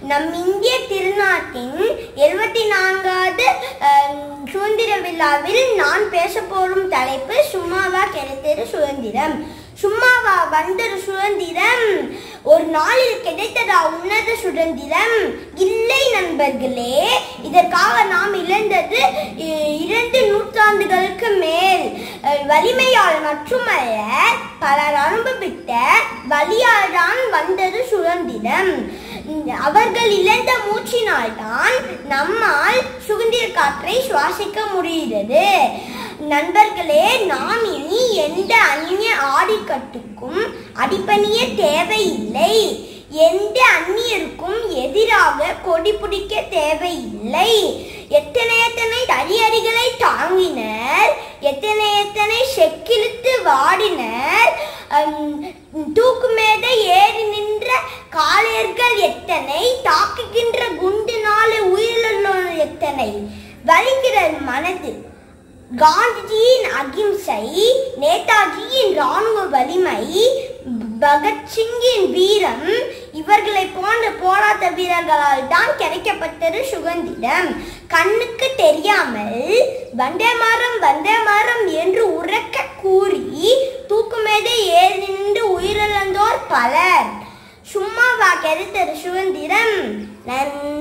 நம் இந்திய திருநாட்டின் எழுபத்தி நான்காவது சுதந்திர விழாவில் நான் பேச போகும் தலைப்பு சும்மாவா கிடைத்தது சுதந்திரம் சும்மாவா வந்தது சுதந்திரம் ஒரு நாளில் கிடைத்ததா உன்னத சுதந்திரம் இல்லை நண்பர்களே இதற்காக நாம் இழந்தது இ- இரண்டு நூற்றாண்டுகளுக்கு மேல் அஹ், வலிமையால் மட்டுமல்ல பலர் அனுபவித்த வலியால் தான் வந்தது சுதந்திரம் உம், அவர்கள் இழந்த மூச்சினால் தான் நம்மால் சுதந்திர காற்றை சுவாசிக்க முடிகிறது நண்பர்களே நாம் இனி எந்த அந்நிய ஆடிக்கட்டுக்கும் அடிப்பணிய தேவையில்லை எந்த அந்நியருக்கும் எதிராக கொடி பிடிக்க தேவையில்லை எத்தனை எத்தனை தடியடிகளை தாங்கினர் எத்தனை எத்தனை செக்கிழுத்து வாடினர் அம், தூக்கு மேடை ஏறி நின்ற காளையர்கள் எத்தனை தாக்குகின்ற குண்டினாலே உயிரிழந்தோர் எத்தனை வலிக்கிறது மனது காந்திஜியின் அகிம்சை நேதாஜியின் ராணுவ வலிமை பகத்சிங்கின் வீரம் இவர்களை போன்ற போராட்ட வீரர்களால் தான் கிடைக்கப்பட்டது சுதந்திரம் கண்ணுக்கு தெரியாமல் வந்தே மாறம் வந்தே மாறம் என்று உறக்க கூறி தூக்குமேதை ஏறி நின்று உயிரிழந்தோர் பலர் சும்மாவா கிடைத்தது சுதந்திரம் நன்றி